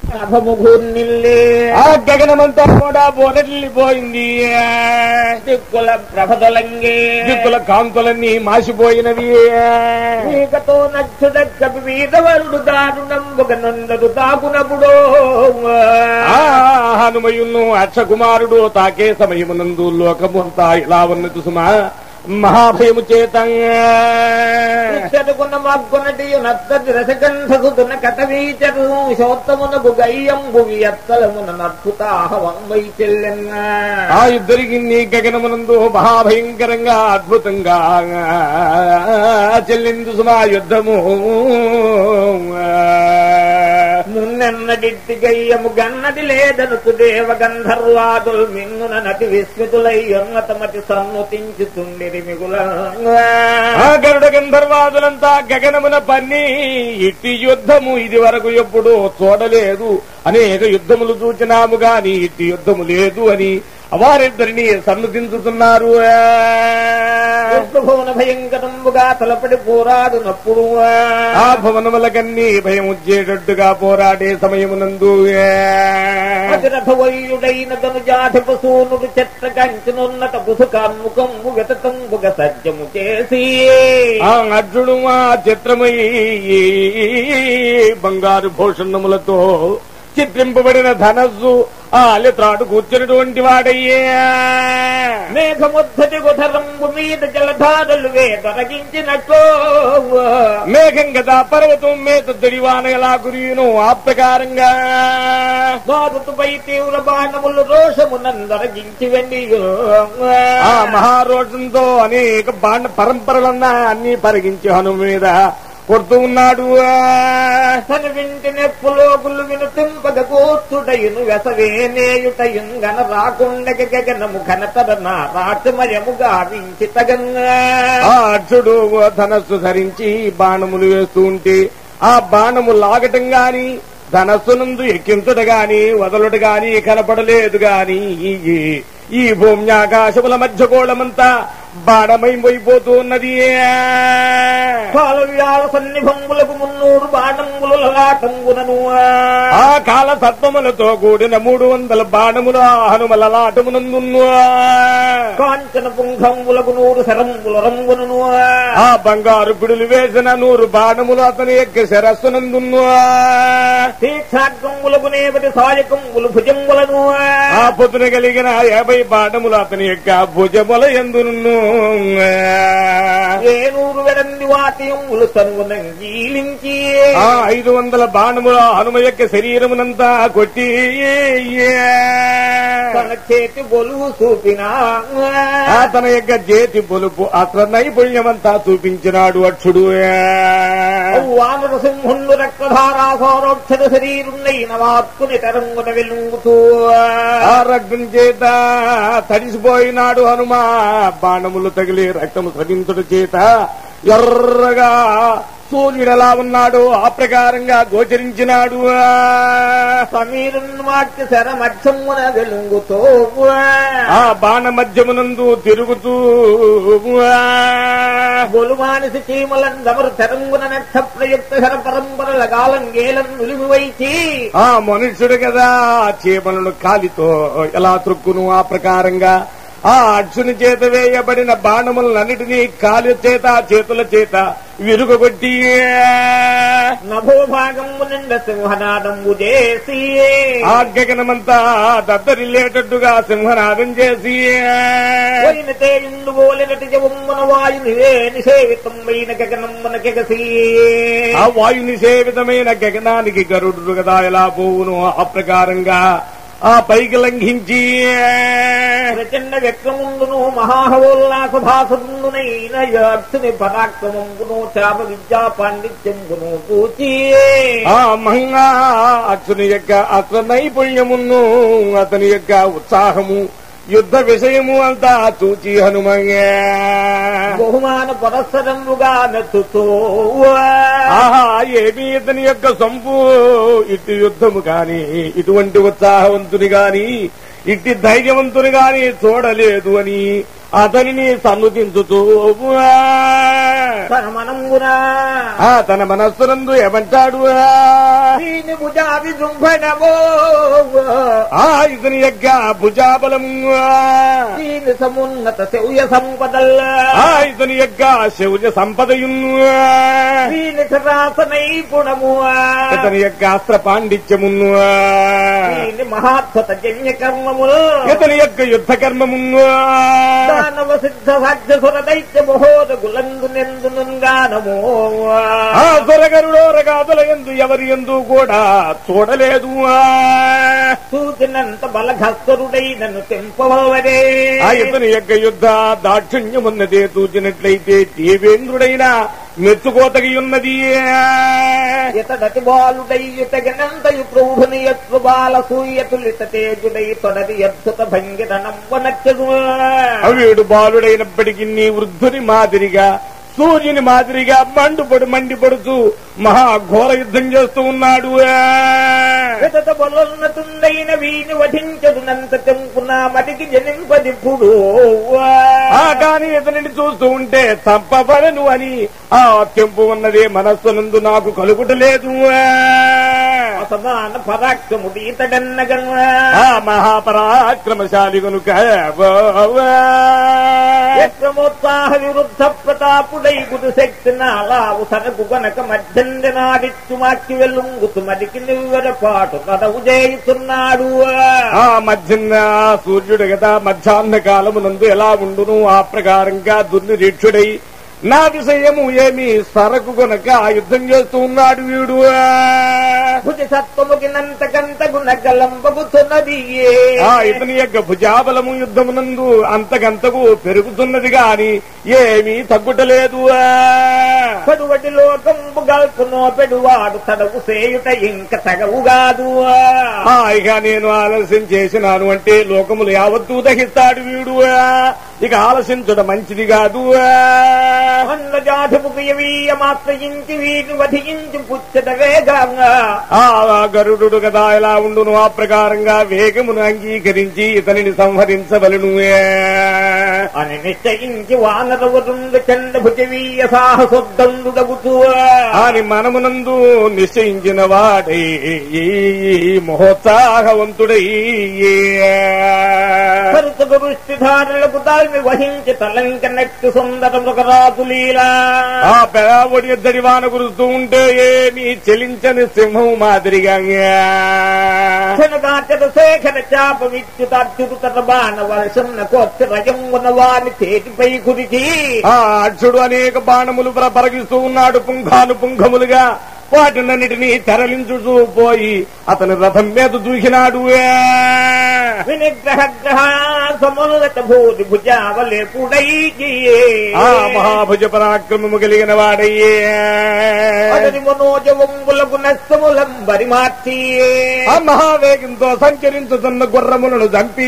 ప్రభముఖుర్నిల్లే ఆ గగనమంతా కూడా బోనెల్లిపోయింది దిక్కుల ప్రభదలంగే దిక్కుల కాంతులన్నీ మాసిపోయినవి నీకతో నచ్చుదక్కపి వీరవరుడు దారుణంబుగ నందడు తాకునప్పుడో ఆ హనుమయును అక్షకుమారుడు తాకే సమయమునందు లోకమంతా ఇలా ఉన్నది సుమా మహాభయము చేతంగా చెడుకున్న మగ్గునటి నత్తది రసగంధసుతున కటవీచరు శోత్తమునకు గయ్యంబు ఎత్తలమున నద్భుతాహవై చెల్లెన్నా ఆ ఇద్దరికి నీ గగనమునందు మహాభయంకరంగా అద్భుతంగా చెల్లిందు సుమా యుద్ధము మున్నెన్నడిట్టి గయ్యము గన్నది లేదనుకు దేవ గంధర్వాదులు మిన్నున నటి విస్మితులై ఉన్నతమతి సన్నుతించుతుండిరి మిగుల ఆ గరుడ గంధర్వాదులంతా గగనమున పన్ని ఇట్టి యుద్ధము ఇది వరకు ఎప్పుడు చూడలేదు అనేక యుద్ధములు చూచినాము గాని ఇట్టి యుద్ధము లేదు అని వారిద్దరిని సన్నదించుతున్నారు భువన భయంకరంబుగా తలపడి పోరాడునప్పుడు ఆ భవనములకన్నీ భయం వచ్చేటట్టుగా పోరాడే సమయమునందు అతిరథవయ్యుడైన తను జాఠపు సూనుడు చెత్త కంచునున్నత పుసుకాన్ముఖంబు వెతకంబుగ సజ్జము చేసి ఆ అర్జును ఆ చిత్రమై బంగారు భూషణములతో చిత్రింపబడిన ధనస్సు ఆ అలెత్రాడు కూర్చున్నటువంటి వాడయ్యా మేఘముద్ధటి గుధరంబు మీద జలధారలు వేదరగించినట్లు మేఘం కదా పర్వతం మీద దడివాన ఎలా కురియును ఆ ప్రకారంగా మారుతుపై తీవ్ర బాణములు రోషమునందరగించి వెండి ఆ మహారోషంతో అనేక బాణ పరంపరలన్నా అన్ని పరిగించి హను మీద కొడుతూ ఉన్నాడు తన వింటి నెప్పులో గుళ్ళు వినుతింపగ కూర్చుటయును వెసవేనేయుటయున్ గన రాకుండగ గగనము ఘనతర నా రాటమయము గావించి తగన్నా ఆ అర్జుడు ధనస్సు ధరించి బాణములు వేస్తూ ఉంటే ఆ బాణము లాగటం గాని ధనస్సునందు ఎక్కించుట గాని వదలుట గాని కనపడలేదు గాని ఈ- ఈ భూమ్యాకాశముల మధ్య గోళమంతా బాణమైపోతూ ఉన్నది కాలవ్యాల సన్నిభంగులకు మున్నూరు బాణంగులు లలాటంగునను ఆ కాల తత్వములతో కూడిన మూడు వందల బాణముల హనుమల లాటమునందున్న కాంచన పుంఖంగులకు నూరు శరంగుల రంగునను ఆ బంగారు పిడులు వేసిన నూరు బాణములు అతని యొక్క శిరస్సునందున్న తీక్షాగ్రంగులకు నేపటి సాయకంగులు భుజంగులను ఆ పొద్దున కలిగిన యాభై బాణములు అతని యొక్క భుజముల ఎందును ఏ నూరు వెరంది వాటియంగులు తనువునంగీలించి ఆ ఐదు వందల బాణముల హనుమ యొక్క శరీరమునంతా కొట్టి తన చేతి బొలువు చూపినా ఆ తన యొక్క చేతి పొలుపు అతని నైపుణ్యమంతా చూపించినాడు అక్షుడు వానర సింహుండు రక్తధారా సౌరోక్షర శరీరున్నైన వాక్కుని తరంగున వెలుగుతూ ఆ రక్తం చేత తడిసిపోయినాడు హనుమ బాణములు తగిలి రక్తము స్రవించుట చేత ఎర్రగా సూర్యుడు ఎలా ఉన్నాడు ఆ ప్రకారంగా గోచరించినాడు సమీరున్ వాక్య శర మధ్యమున వెలుగుతో ఆ బాణ మధ్యమునందు తిరుగుతూ బొలుమానిసి చీమలందమరు తెరంగున నక్ష ప్రయుక్త శర పరంపరల గాలం గేలం నిలిమి వైచి ఆ మనుష్యుడు కదా చీమలను కాలితో ఎలా త్రొక్కును ఆ ప్రకారంగా ఆ అక్షుని చేత వేయబడిన బాణములన్నిటినీ కాలి చేత చేతుల చేత విరుగొట్టి నభోభాగము నిండ సింహనాదంబు చేసి ఆ గగనమంతా దద్దరిల్లేటట్టుగా సింహనాదం చేసి పోయిన తేయుండు పోలినటి జవమ్మున వాయునివే నిషేవితమైన గగనమ్మన కెగసి ఆ వాయుని సేవితమైన గగనానికి గరుడు కదా ఎలా పోవును ఆ ప్రకారంగా ఆ పైకి లంఘించి ప్రచండ వ్యక్తముందును మహాహవోల్లాస భాసముందునైన యాక్షుని పరాక్రమంబును చాప విద్యా పాండిత్యంబును పూచి ఆ మహంగా అతని యొక్క అతని నైపుణ్యమును అతని యొక్క ఉత్సాహము యుద్ధ విషయము అంతా చూచి హనుమంగా బహుమాన పురస్సరముగా మెచ్చుతూ ఆహా ఏమీ ఇతని యొక్క సంపు ఇటు యుద్ధము కాని ఇటువంటి ఉత్సాహవంతుని గాని ఇట్టి ధైర్యవంతుని గాని చూడలేదు అని అతనిని సన్నుతించుతూ తన మనంగునా ఆ తన మనస్సునందు ఏమంటాడు దీని భుజా విజృంభణమో ఆ ఇతని యొక్క భుజాబలము దీని సమున్నత శౌర్య సంపదల్ ఆ ఇతని యొక్క శౌర్య సంపదయును దీని సరాస నైపుణము ఇతని యొక్క అస్త్ర పాండిత్యమును దీని మహాత్వత జన్య కర్మములు ఇతని యొక్క యుద్ధ కర్మమును దానవ సిద్ధ సాధ్య సుర దైత్య మహోద గులందు నెందునుగానము ఆ సొరగరుడో రగాదుల ఎందు ఎవరి ఎందు కూడా చూడలేదు సూచినంత బలఘస్తరుడై నన్ను తెంపవరే ఆ ఇతని యొక్క యుద్ధ దాక్షిణ్యమున్నదే చూచినట్లయితే దేవేంద్రుడైన మెచ్చుకోతగి ఉన్నది ఇతడతి బాలుడై ఇతగనంతయు ప్రౌఢుని యత్వ బాల సూయతులిత తేజుడై తొడది అద్భుత భంగిర నవ్వనచ్చదు వీడు బాలుడైనప్పటికీ నీ వృద్ధుని మాదిరిగా సూర్యుని మాదిరిగా మండుపడు మండిపడుచు మహాఘోర యుద్ధం చేస్తూ ఉన్నాడు వితత బలోన్నతుండైన వీని వధించదునంత తెంపున మటికి జనింపదిప్పుడు ఆ కాని ఇతనిని చూస్తూ ఉంటే తప్పబడను అని ఆ తెంపు ఉన్నదే మనస్సునందు నాకు కలుగుటలేదు అసమాన పరాక్రముడి ఇతడన్నగన్ ఆ మహాపరాక్రమశాలి కనుక విక్రమోత్సాహ విరుద్ధ ప్రతాపుడై గురు శక్తి నాలావు సనకు గనక మధ్యంజనాడిచ్చు మాకి వెల్లుంగుతు మడికి నివ్వెర పాటు కదవు చేయుతున్నాడు ఆ మధ్యన సూర్యుడు కదా మధ్యాహ్న కాలమునందు ఎలా ఉండును ఆ ప్రకారంగా దుర్నిరీక్షుడై నా విషయము ఏమి సరకు గనక ఆ యుద్ధం చేస్తూ ఉన్నాడు వీడు భుజ సత్వముగినంతకంత గుణగలంబగుతున్నది ఆ ఇతని యొక్క భుజాబలము యుద్ధమునందు అంతకంతకు పెరుగుతున్నది గాని ఏమీ తగ్గుటలేదు పడువటి లోకంబు గల్పునో పెడువాడు తడవు సేయుట ఇంక తగవుగాదు ఆ ఇక నేను ఆలస్యం చేసినాను అంటే లోకములు యావత్తూ దహిస్తాడు వీడు ఇక ఆలసించడం మంచిది కాదు అన్న జాధుకు మాత్రయించి వీటిని వధించి పుచ్చట వేగంగా ఆ గరుడు కదా ఎలా ఉండును ఆ ప్రకారంగా వేగమును అంగీకరించి ఇతనిని సంహరించవలను అని నిశ్చయించి వానరవరుండు చండ భుజవీయ సాహసొద్దండుడగుతూ అని మనమునందు నిశ్చయించిన వాడై మహోత్సాహవంతుడై కరుతకు వృష్టిధారులకు తాల్మి వహించి తలంక నెక్కి సుందర మృగరాజు లీలా ఆ పెరావడి ఇద్దరి వాన కురుస్తూ ఉంటే ఏమి చెలించని సింహం మాదిరిగా క్షణగాచర శేఖర చాప విద్యుతాచ్యుత బాణ వర్షం కోక్ష రజంగున వాని చేతిపై కురికి ఆ అక్షుడు అనేక బాణములు ప్ర- పరగిస్తూ ఉన్నాడు పుంఖాను పుంఖములుగా వాటినన్నిటినీ తెరలించుతూ పోయి అతని రథం మీద దూకినాడు వినిగ్రహ గ్రహ సమున్నత భూతి భుజావలే పుడైకి ఆ మహాభుజ పరాక్రమము కలిగిన వాడయ్యే అతని మనోజ వంబులకు నష్టములం బరిమార్చి ఆ మహావేగంతో సంచరించుతున్న గుర్రములను చంపి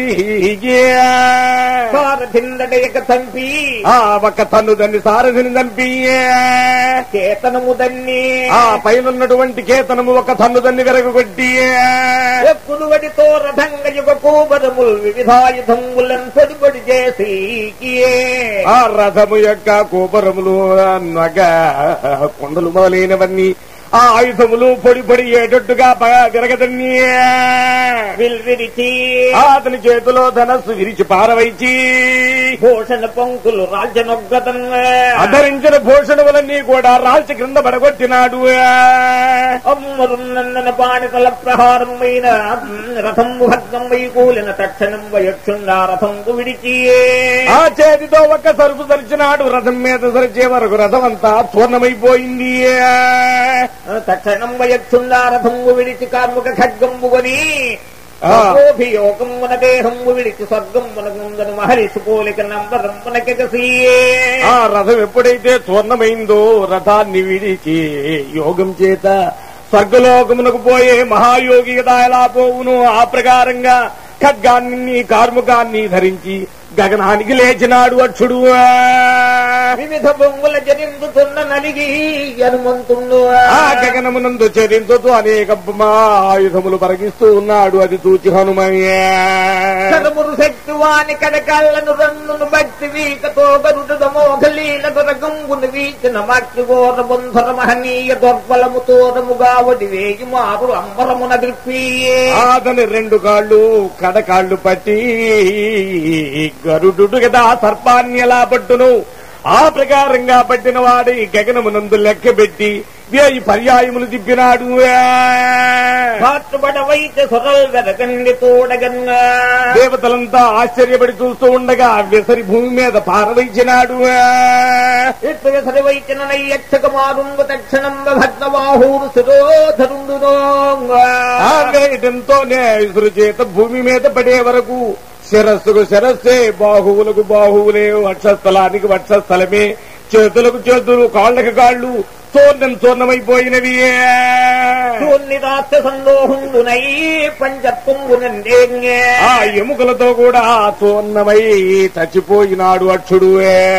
సారథిందడయక తంపి ఆ ఒక తన్నుదని సారథిని చంపి చేతనము దన్ని ఆ పైనున్నటువంటి కేతనము ఒక తన్నుదన్ని వెరగొట్టి ఎక్కుడువడితో రథంగ యుగ కూబరముల్ వివిధాయుధములను పొడిపొడి చేసి ఆ రథము యొక్క కోపరములు నగ కొండలు మొదలైనవన్నీ ఆ ఆయుధములు పొడి పొడి ఏటట్టుగా విరగదన్ని విల్విరిచి ఆ అతని చేతిలో ధనస్సు విరిచి పారవైచి భూషణ పంకులు రాజ్యనొగ్గతంగా అధరించిన భూషణములన్నీ కూడా రాల్చి క్రింద పడగొట్టినాడు అమ్మరున్నన్న పాణితల ప్రహారమైన రథం భగ్నం వైకూలిన తక్షణం వయక్షుండా రథంకు విడిచి ఆ చేతితో ఒక్క సరుపు సరిచినాడు రథం మీద సరిచే వరకు రథం అంతా చూర్ణమైపోయింది తక్షణం వయక్షుండా రథంబు విడిచి కార్ముక ఖడ్గంబు కొని ఆ. యోగమున దేహంబు విడిచి స్వర్గమునకుందను మహర్షి పోలిక నంబరంపునకెగసి ఆ రథం ఎప్పుడైతే చూర్ణమైందో రథాన్ని విడిచి యోగం చేత స్వర్గలోకమునకు పోయే మహాయోగి కదా ఎలా పోవును ఆ ప్రకారంగా ఖడ్గాన్ని కార్ముకాన్ని ధరించి గగనానికి లేచినాడు అచ్చుడు వివిధ బొంగుల జరించుతున్న నలిగి హనుమంతుండు ఆ గగనమునందు చరించుతూ అనేక మా ఆయుధములు పరగిస్తూ ఉన్నాడు అది చూచి హనుమయ్య కనుమురు శక్తి వాని కడకాళ్లను రన్నును భక్తి వీకతో గరుడు మోఘలీల దొరగంగును వీచిన మక్కి ఘోర బంధుర మహనీయ దొర్బలము తోరముగా వడి వేయి మారు అంబరమున దిప్పియే అతని రెండు కాళ్ళు కడకాళ్ళు పట్టి గరుడు కదా సర్పాన్ని ఎలా పట్టును ఆ ప్రకారంగా పట్టిన వాడి గగనమునందు లెక్క పెట్టి వేయి పర్యాయములు తిప్పినాడు పాటుబడవైతే సొరల్ వెరగండి తోడగన్నా దేవతలంతా ఆశ్చర్యపడి చూస్తూ ఉండగా విసరి భూమి మీద పారవైచినాడు ఇట్టుగా సరివైచిన నయ్యక్షక మారుంగు తక్షణం భగ్నబాహూరు శిరోధరుండునో ఆ వేయటంతోనే విసురు చేత భూమి మీద పడే వరకు శిరస్సుకు శిరస్సే బాహువులకు బాహువులే వక్షస్థలానికి వక్షస్థలమే చేతులకు చేతులు కాళ్ళకి కాళ్ళు చూర్ణం చూర్ణమైపోయినవి శూన్య రాష్ట్ర సందోహుండునై పంచత్తుంగునండే ఆ ఎముకలతో కూడా చూర్ణమై చచ్చిపోయినాడు అక్షుడు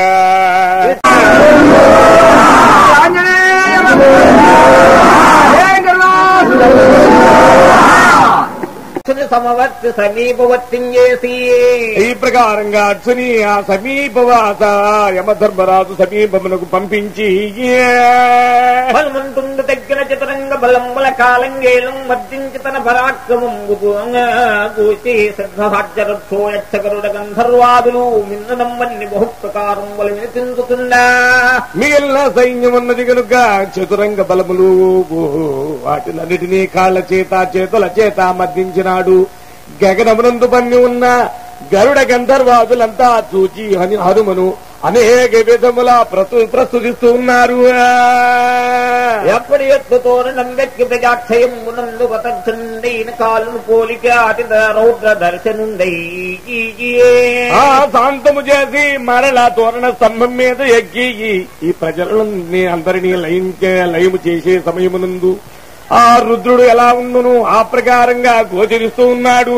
సమవర్తి సమీపవర్తి చేసి ఈ ప్రకారంగా అర్చుని ఆ సమీపవాస యమధర్మరాజు సమీపమునకు పంపించి హనుమంతుండు దగ్గర చతురంగ బలంబల కాలంగేలం మర్దించి తన పరాక్రమం చూసి సిద్ధహాజ్యరక్షో యక్షకరుడ గంధర్వాదులు మిన్ననమ్మన్ని బహు ప్రకారం వల వినిపించుతుందా మిగిలిన సైన్యం ఉన్నది కనుక చతురంగ బలములు వాటినన్నిటినీ కాళ్ల చేత చేతుల చేత మద్దించినాడు గగనమునందు పన్ని ఉన్న గరుడ గంధర్వాదులంతా చూచి హని హనుమను అనేక విధముల ప్రస్తు ప్రస్తుతిస్తూ ఉన్నారు ఎప్పటి ఎత్తు తోరణం వెక్కి ప్రజాక్షయం మునందు పతండైన కాలును పోలిక అతి రౌద్ర దర్శనుండై ఆ శాంతము చేసి మరలా తోరణ స్తంభం మీద ఎక్కి ఈ ప్రజలని అందరినీ లయించే లయము చేసే సమయమునందు ఆ రుద్రుడు ఎలా ఉండును ఆ ప్రకారంగా గోచరిస్తూ ఉన్నాడు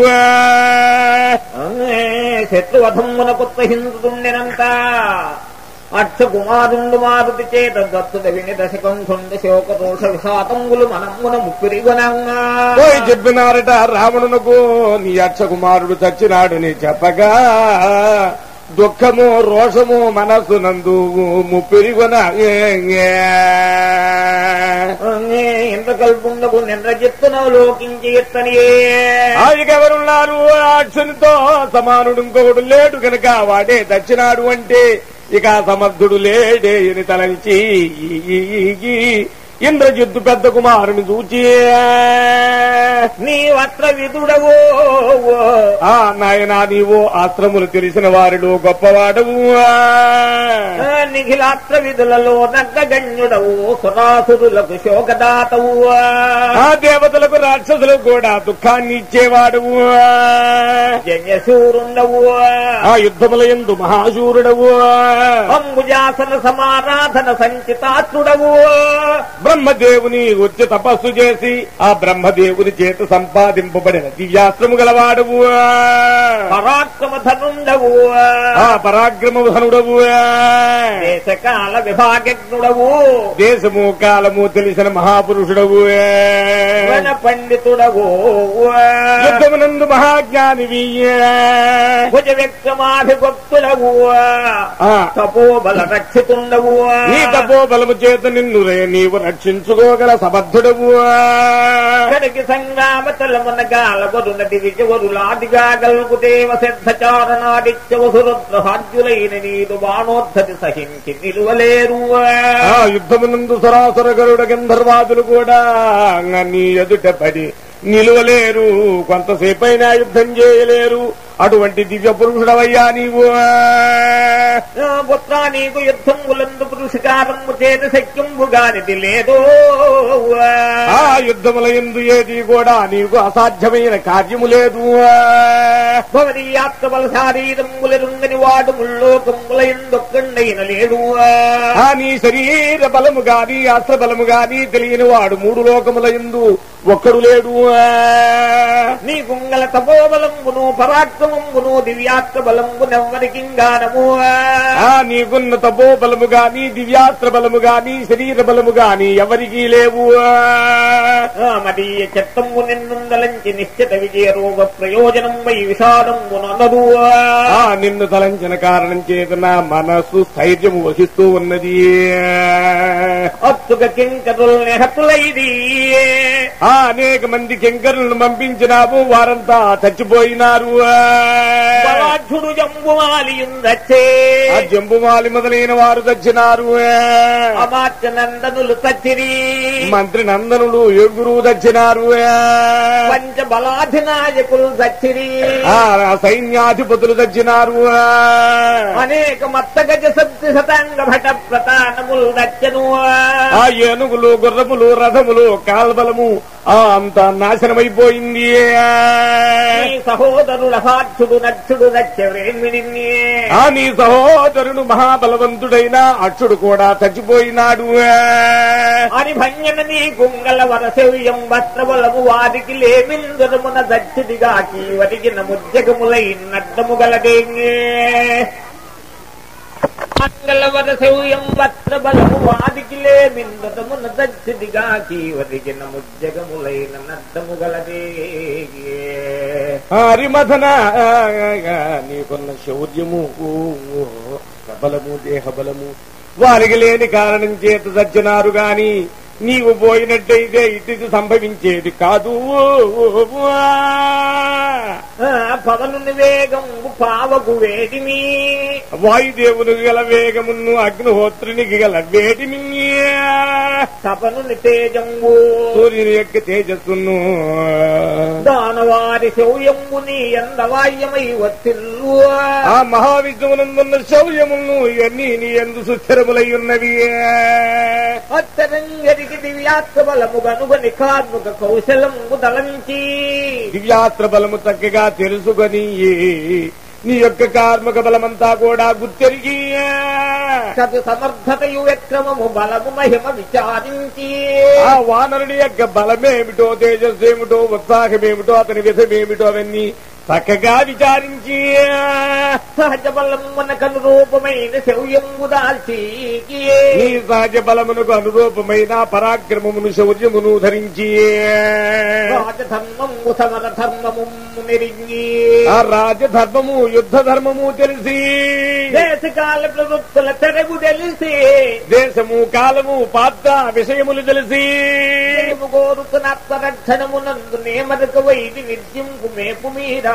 శత్రువధమ్మున కొత్త హిందుతుండెనంత అక్ష కుమారుండు మారుతి చేత దత్తుద విని దశకం కొండ శోక దోష విషాతంగులు మనమ్మున ముప్పిరిగొనంగా పోయి చెప్పినారట రావణునకు నీ అక్ష కుమారుడు చచ్చినాడని చెప్పగా దుఃఖము రోషము మనస్సునందు ముప్పిరిగొన ఎంత కల్పుండకు నిన్న చెత్తున లోకించి ఎత్తనియే ఆయనకెవరున్నారు అక్షునితో సమానుడు ఇంకొకడు లేడు కనుక వాడే దచ్చినాడు అంటే ఇక సమర్థుడు లేడే అని తలంచి ఇంద్రజిత్తు పెద్ద కుమారుని చూచి నీ వస్త్ర విదుడవో ఆ నాయన నీవు ఆశ్రములు తెలిసిన వారిలో గొప్పవాడవు నిఖిలాత్ర విధులలో నగ్గగణ్యుడవు సురాసురులకు శోకదాతవు ఆ దేవతలకు రాక్షసులకు కూడా దుఃఖాన్ని ఇచ్చేవాడవు జన్యశూరుండవు ఆ యుద్ధముల ఎందు మహాశూరుడవు అంబుజాసన సమారాధన సంచితాత్రుడవు బ్రహ్మదేవుని వచ్చి తపస్సు చేసి ఆ బ్రహ్మదేవుని చేత సంపాదింపబడిన దివ్యాస్త్రము గలవాడవు పరాక్రమ ధనుండవు ఆ పరాక్రమధనుడవు దేశకాల విభాగజ్ఞుడవు దేశము కాలము తెలిసిన మహాపురుషుడవు వన పండితుడవు యుద్ధమునందు మహాజ్ఞానివి భుజ వ్యక్తమాభిభక్తుడవు ఆ, తపోబల రక్షితుండవు నీ తపోబలము చేత నిన్ను రే నీవు రక్షించుకోగల సమర్థుడవు కడికి సంగ్రామ తలమున గాలవరున దివిజవరులాదిగా గల్గు దేవ సిద్ధచారణాదిత్యవసురుద్రహాద్యులైన నీదు బాణోద్ధతి సహించి నిలువలేరు ఆ యుద్ధమునందు సరాసర గరుడ గంధర్వాదులు కూడా నీ ఎదుట పడి నిలువలేరు కొంతసేపైనా యుద్ధం చేయలేరు అటువంటి దివ్య పురుషుడవయ్యా నీవు పుత్రా నీకు యుద్ధం ఉలందు పురుషకారము చేతి శక్యంబు గానిది లేదో ఆ యుద్ధముల ఎందు ఏది కూడా నీకు అసాధ్యమైన కార్యము లేదు భవని యాత్రబల శారీరములరుంగని వాడు ముల్లోకముల ఎందొక్కండైన లేడు ఆ నీ శరీర బలము గాని అస్త్ర బలము గాని తెలియని వాడు మూడు లోకముల ఎందు ఒక్కడు లేడు నీ గుంగల తపోబలంబును పరాక్రమంబును దివ్యాత్ర బలంబునెవ్వరికి గానము ఆ నీకున్న తపో బలము గాని దివ్యాస్త్ర బలము గాని శరీర బలము గాని ఎవరికీ లేవు మదీయ చిత్తంబు నిన్నుందలంచి నిశ్చిత విజయ రూప ప్రయోజనం వై విషాదంబునదు ఆ నిన్ను తలంచిన కారణం చేత నా మనస్సు స్థైర్యము వహిస్తూ ఉన్నది అత్తుక కింకరుల్ నెహతులైది ఆ అనేక మంది కింకరులను పంపించినాము వారంతా చచ్చిపోయినారు బలాఢ్యుడు జంబుమాలియుందచ్చే ఆ జంబుమాలి మొదలైన వారు చచ్చినారు అమాత్య నందనులు తచ్చిరి మంత్రి నందనులు ఏడుగురు చచ్చినారు పంచ బలాధినాయకులు తచ్చిరి ఆ సైన్యాధిపతులు చచ్చినారు అనేక మత్త గజ సత్య శతాంగ భట ప్రతానములు దచ్చను ఆ ఏనుగులు గుర్రములు రథములు కాల్బలము ఆ అంత నాశనమైపోయింది నీ సహోదరుల సాక్షుడు నచ్చుడు నచ్చవేమిడి ఆ నీ సహోదరుడు మహాబలవంతుడైన అక్షుడు కూడా చచ్చిపోయినాడు అని భంజన నీ కుంగల వరసవ్యం వస్త్రబలము వారికి లేమిందరమున దచ్చిదిగా కీవరికి నముజ్జగములై నడ్డము గలదే మంగళ వరసవ్యం వస్త్రబలము వారికి లేమిందరమున దచ్చిదిగా కీవరికి నముజ్జగములైన నడ్డము గలదే హరిమథన నీకున్న శౌర్యము బలము దేహబలము వారికి లేని కారణం చేత చచ్చినారు గాని నీవు పోయినట్టయితే ఇటు సంభవించేది కాదు ఆ, పవనుని వేగం పావకు వేడిమి వాయుదేవునికి గల వేగమును అగ్నిహోత్రునికి గల వేడిమి తపనుని తేజంబు సూర్యుని యొక్క తేజస్సును దానవారి శౌర్యంబుని ఎందవాయ్యమై వచ్చిల్లు ఆ మహావిద్యమునందున్న శౌర్యమును ఇవన్నీ నీ ఎందు సుస్థిరములై ఉన్నవి అత్తరంగరికి దివ్యాత్మ బలము గనుగని కార్ముక కౌశలము దళంచి దివ్యాస్త్ర బలము చక్కగా తెలుసుకొని నీ యొక్క కార్మిక బలమంతా కూడా గుర్తెరిగి సతు సమర్థతయు విక్రమము బలము మహిమ విచారించి ఆ వానరుని యొక్క బలమేమిటో తేజస్సు ఏమిటో ఉత్సాహమేమిటో అతని విధమేమిటో అవన్నీ చక్కగా విచారించి సహజ బలమున కనురూపమైన శౌర్యంబు దాల్చి నీ సహజ బలమునకు అనురూపమైన పరాక్రమమును శౌర్యమును ధరించి రాజధర్మము సమర ధర్మము నెరిగి ఆ రాజధర్మము యుద్ధ ధర్మము తెలిసి దేశకాల ప్రవృత్తుల తెరగు తెలిసి దేశము కాలము పాత్ర విషయములు తెలిసి జయము కోరుతున్న ఆత్మరక్షణమునందు నేమరక వైది నిత్యంకు మేపు మీరా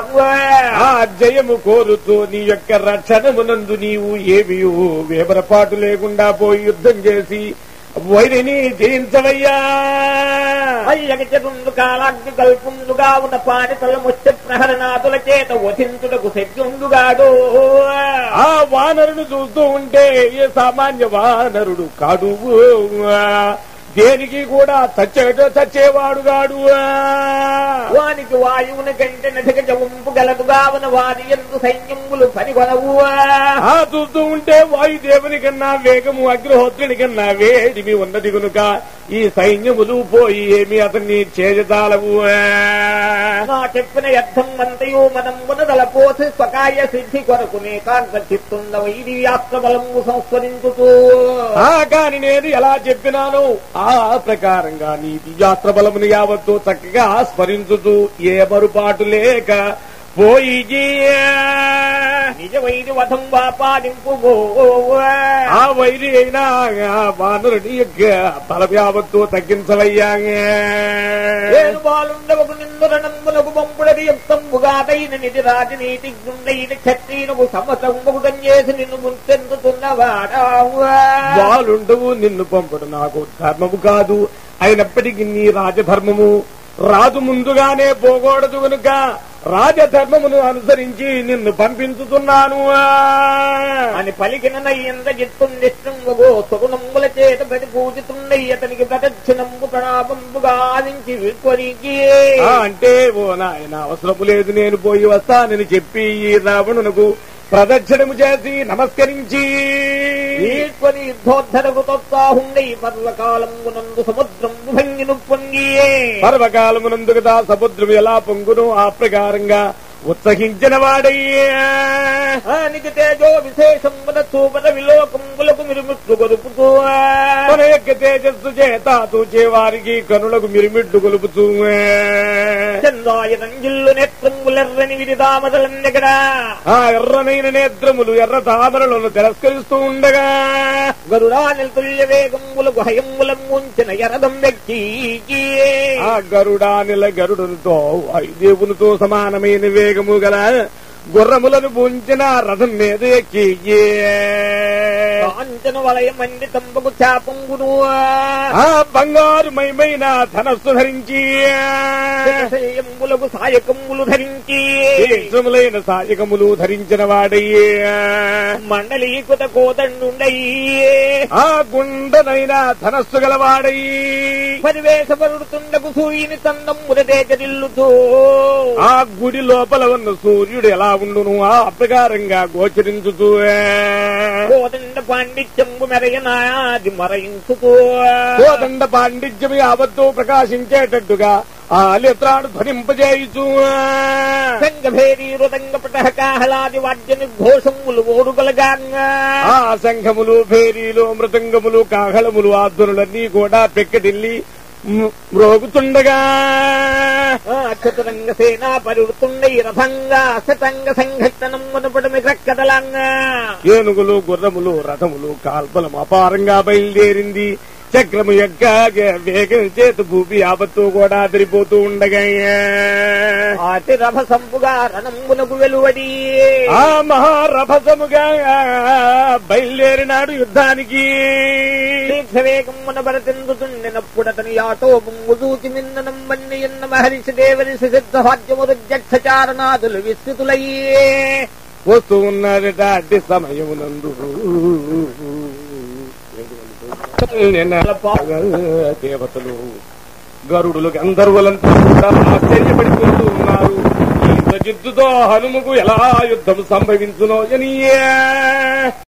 ఆ జయము కోరుతూ నీ యొక్క రక్షణమునందు నీవు ఏమీ వేబరపాటు లేకుండా పోయి యుద్ధం చేసి వైరిని జయించవయ్యా అయ్యగ చెరుండు కాలాగ్ని కల్పుండుగా ఉన్న పాడితల ముచ్చ ప్రహరనాథుల చేత వధించుటకు శక్యుండుగాడు ఆ వానరుడు చూస్తూ ఉంటే ఏ సామాన్య వానరుడు కాడు దేనికి కూడా చచ్చేట చచ్చేవాడు కాడు వానికి వాయువుని కంటే నటిక జవంపు గలదుగా ఉన్న వారి ఎందు సైన్యములు పనికొనవు ఆ చూస్తూ ఉంటే వాయుదేవుని కన్నా వేగము అగ్రహోత్రుని కన్నా వేడిమి ఉన్నది కనుక ఈ సైన్యములు పోయి ఏమి అతన్ని చేజదాలవు నా చెప్పిన అర్థం అంతయు మనం మునదలపోసి స్వకాయ సిద్ధి కొరకునే కాంత చిత్తుంద వైది బలము సంస్కరించుతూ ఆ కాని నేను ఎలా చెప్పినాను ఆ ప్రకారంగా నీ దివ్యాస్త్ర బలమును యావత్తు చక్కగా స్మరించుతూ ఏ మరుపాటు లేక పోయి నిజ వైది వధం వాపాదింపు ఆ వైరి అయినా ఆ వానరుని యొక్క బలం యావత్తు తగ్గించవయ్యా ఏడు బాలుండవకు నిందురణంబునకు పంపుడది యుక్తంబుగాదైన నిధి రాజనీతి గుండైన క్షత్రియునకు సమతంబుగం చేసి నిన్ను ముంచెందుతున్నవాడా బాలుండవు నిన్ను పంపడు నాకు ధర్మము కాదు అయినప్పటికీ నీ రాజధర్మము రాజు ముందుగానే పోకూడదు కనుక రాజధర్మమును అనుసరించి నిన్ను పంపించుతున్నాను అని పలికిన నయ్యంత జిత్తుం నిష్టంబుగో సుగుణంబుల చేత ప్రతి పూజితున్నయ్య అతనికి ప్రదక్షిణంబు ప్రణామంబు గావించి విక్వరికి ఆ, అంటే ఓ నాయన అవసరము లేదు నేను పోయి వస్తానని చెప్పి ఈ రావణునకు ప్రదక్షిణము చేసి నమస్కరించి ఈశ్వరి యుద్ధోద్ధర కృతోత్సాహుండై పర్వకాలంగునందు సముద్రం భంగిను పొంగియే పర్వకాలమునందు కదా సముద్రం ఎలా పొంగును ఆ ప్రకారంగా ఉత్సహించిన వాడయ్యా ఆనికి తేజో విశేషం వద చూపద విలోకంబులకు మిరుమిట్లు గొరుపుతూ తన యొక్క తేజస్సు చేత తూచే వారికి కనులకు మిరిమిడ్డు గొలుపుతూ చందాయ రంజిల్లు నేత్రంబులెర్రని విరిదామదలన్నెగడా ఆ ఎర్రనైన నేత్రములు ఎర్ర తామరలను తిరస్కరిస్తూ ఉండగా గరుడానిల్ తుల్య వేగంబులకు హయంబులం ముంచిన ఎరదం వ్యక్తి ఆ గరుడానిల గరుడునితో వాయుదేవునితో సమానమైన వేగము గల గుర్రములను పుంచిన రథం మీద ఎక్కి కాంచన వలయ మండి తంబకు చాపంగును ఆ బంగారు మైమైన ధనస్సు ధరించి శయంబులకు సాయకంబులు ధరించి తీక్షములైన సాయకములు ధరించిన వాడయ్యే మండలీకృత కోదండుండయి ఆ గుండనైన ధనస్సు గలవాడయ్యి పరివేశపరుడుతుండకు సూయిని తండం మురదేజరిల్లుతూ ఆ గుడి లోపల ఉన్న సూర్యుడు ఎలా ఉండును ఆ ప్రకారంగా గోచరించుతూ కోదండ పాండిత్యంబు మెరయనాది మరయించుతూ కోదండ పాండిత్యమి యావత్తు ప్రకాశించేటట్టుగా ఆ లిత్రాడు ధ్వనింపజేయుచు సంగభేరీ రుదంగ పటహ కాహళాది వాద్య నిర్ఘోషములు ఓడుగలగాంగా ఆ శంఖములు భేరీలు మృదంగములు కాహళములు ఆధ్వనులన్నీ కూడా పెక్కటిల్లి మ్- మ్రోగుతుండగా చతురంగ సేనా పరివృతుండై రథంగా శతంగ సంఘటనం మునపడమి క్రక్కదలంగా ఏనుగులు గుర్రములు రథములు కాల్పలం అపారంగా బయలుదేరింది చక్రము యొక్క వేగం చేత భూమి ఆపత్తు కూడా అదిరిపోతూ ఉండగా ఆటి రభ సంపుగా రణంబునకు వెలువడి ఆ మహారభసముగా బయలుదేరినాడు యుద్ధానికి దీక్షవేగమున భరతిందుతుండినప్పుడతని యాటో బొంగు దూచి మిందనం వన్ని ఎన్న మహర్షి దేవరిషి సిద్ధ భాగ్యముదక్ష చారణాదులు విస్తృతులయ్యే వస్తూ ఉన్నదట అట్టి సమయమునందు నిన్న దేవతలు గరుడులు గంధర్వులంతా కూడా ఆశ్చర్యపడిపోతూ ఉన్నారు ఈ జిత్తుతో హనుమకు ఎలా యుద్ధం సంభవించునో అని